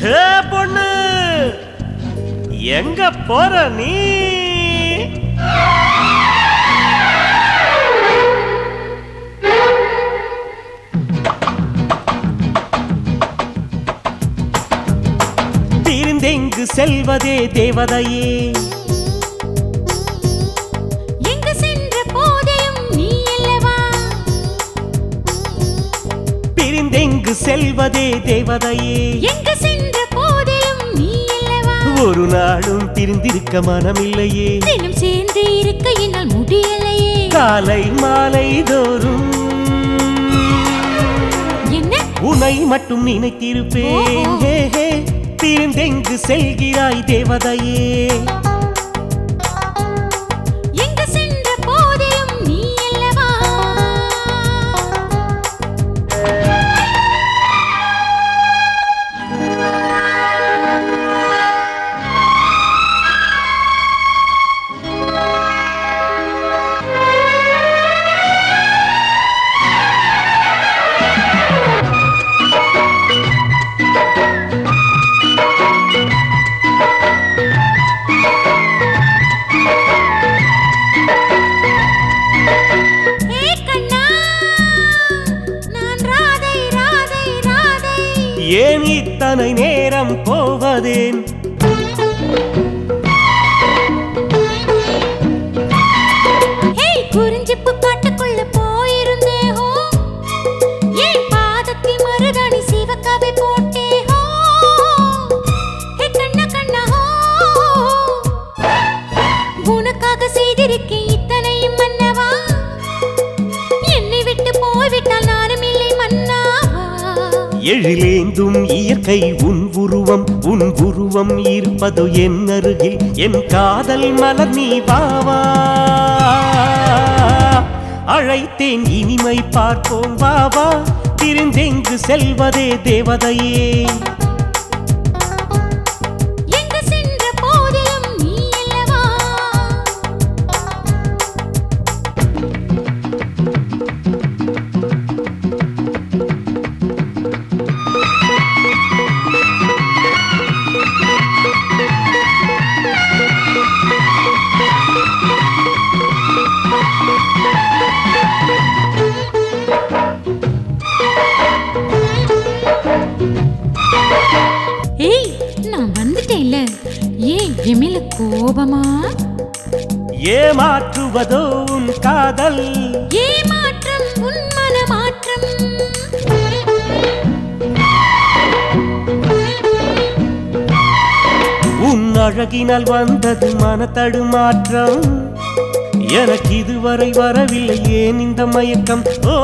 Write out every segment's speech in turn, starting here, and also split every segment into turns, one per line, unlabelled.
ஹே பொண்ணு எங்க போற நீ பிரிந்தெங்கு செல்வதே தேவதையே
எங்கு சென்ற போதையும் நீ அல்லவா
பிரிந்தெங்கு செல்வதே தேவதையே
எங்கு சென்ற போதையும் நீ அல்லவா
ஒரு நாளும் பிரிந்திருக்க மனமில்லையே
தினம் சேர்ந்து இருக்க என்னால் முடியலையே
காலை மாலை தோறும்
என்ன
உன்னை மட்டும் நினைத்திருப்பேன்
ஓஹோ.
ஹே, ஹே. பிரிந்தெங்கு செல்கிறாய் தேவதையே
எங்கு சென்ற போதையும் நீ அல்லவா ஏ கண்ணா நான் ராதை ராதை ராதை
ஏன் இத்தனை நேரம் போவதேன்
ஹே குறிஞ்சிப்பு காட்டுக்குள்ள போயிருந்தே ஹோ என் பாதத்தில் மருதாணி சிவக்காவை போட்டே ஹோ ஹே கண்ணா கண்ணா ஹோ உனக்காக செய்திருக்கேன் இத்தனையும் மன்னவா என்னை விட்டு போய்விட்டால் நானும் இல்லை மன்னாவா
எழிலேந்தும் இயற்கை உன் உருவம் உன் உருவம் இருப்பது என் அருகில் என் காதல் மலர் நீ வாவா அழைத்தேன் இனிமை பார்ப்போம் வாவா திரிந்தெங்கு செல்வதே தேவதையே
எங்கு சென்ற போதிலும் நீ அல்லவா ஏய் நான் வந்துட்டேன்ல ஏன் எமில கோபமா
ஏமாற்றுவதோ உன் காதல்
ஏமாற்றம் உன் மனமாற்றம்
உன் அழகினால் வந்தது மனத்தடுமாற்றம் எனக்கு இதுவரை வரவில்லை ஏன் இந்த மயக்கம் ஓ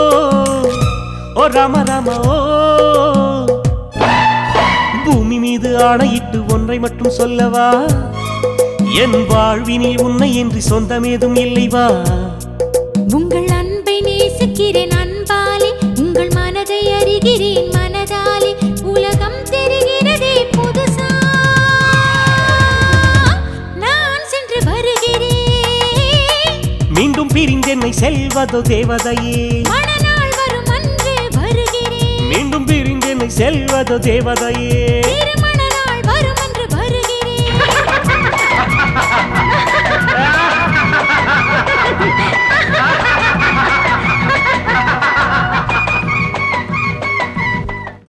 ஓ ராம ராம ஓ பூமி மீது ஆணையிட்டு ஒன்றை மட்டும் சொல்லவா என் வாழ்வினில் உன்னை என்று சொந்தமேதும் இல்லை வா
உங்கள் அன்பை நேசிக்கிறேன் அன்பாலே உங்கள் மனதை அறிகிறேன் மனதாலே உலகம் தெரிகிறதே புதுசா நான் சென்று வருகிறேன்
மீண்டும் பிரிந்தென்னை செல்வதோ தேவதையே
மணநாள் வரும் அன்று வருகிறேன்
மீண்டும் பிரிந்தென்னை செல்வதோ தேவதையே
திரும்ப